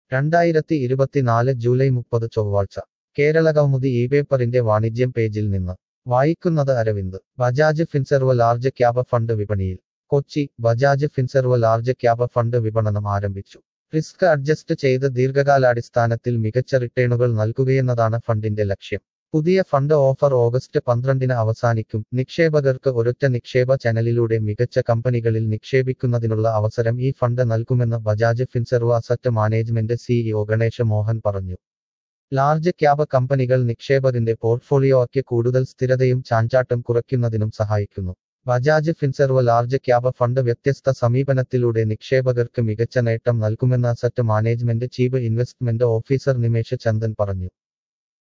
രണ്ടായിരത്തി ഇരുപത്തിനാല് ജൂലൈ മുപ്പത് ചൊവ്വാഴ്ച കേരളകൗമുദി ഈ പേപ്പറിന്റെ വാണിജ്യം പേജിൽ നിന്ന് വായിക്കുന്നത് Aravind Bajaj Finserv large cap fund വിപണിയിൽ Kochi Bajaj Finserv large cap fund വിപണനം ആരംഭിച്ചു റിസ്ക് അഡ്ജസ്റ്റ് ചെയ്ത് ദീർഘകാലാടിസ്ഥാനത്തിൽ മികച്ച റിട്ടേണുകൾ നൽകുകയെന്നതാണ് ഫണ്ടിന്റെ ലക്ഷ്യം പുതിയ ഫണ്ട് ഓഫർ ഓഗസ്റ്റ് പന്ത്രണ്ടിന് അവസാനിക്കും നിക്ഷേപകർക്ക് ഒരൊറ്റ നിക്ഷേപ ചാനലിലൂടെ മികച്ച കമ്പനികളിൽ നിക്ഷേപിക്കുന്നതിനുള്ള അവസരം ഈ ഫണ്ട് നൽകുമെന്ന് Bajaj Finserv asset management CEO Ganesh Mohan പറഞ്ഞു ലാർജ് ക്യാബ് കമ്പനികൾ നിക്ഷേപകന്റെ പോർട്ട്ഫോളിയോയ്ക്ക് കൂടുതൽ സ്ഥിരതയും ചാഞ്ചാട്ടം കുറയ്ക്കുന്നതിനും സഹായിക്കുന്നു Bajaj Finserv large cap fund വ്യത്യസ്ത സമീപനത്തിലൂടെ നിക്ഷേപകർക്ക് മികച്ച നേട്ടം നൽകുമെന്ന് asset management chief investment officer Nimesh Chandan പറഞ്ഞു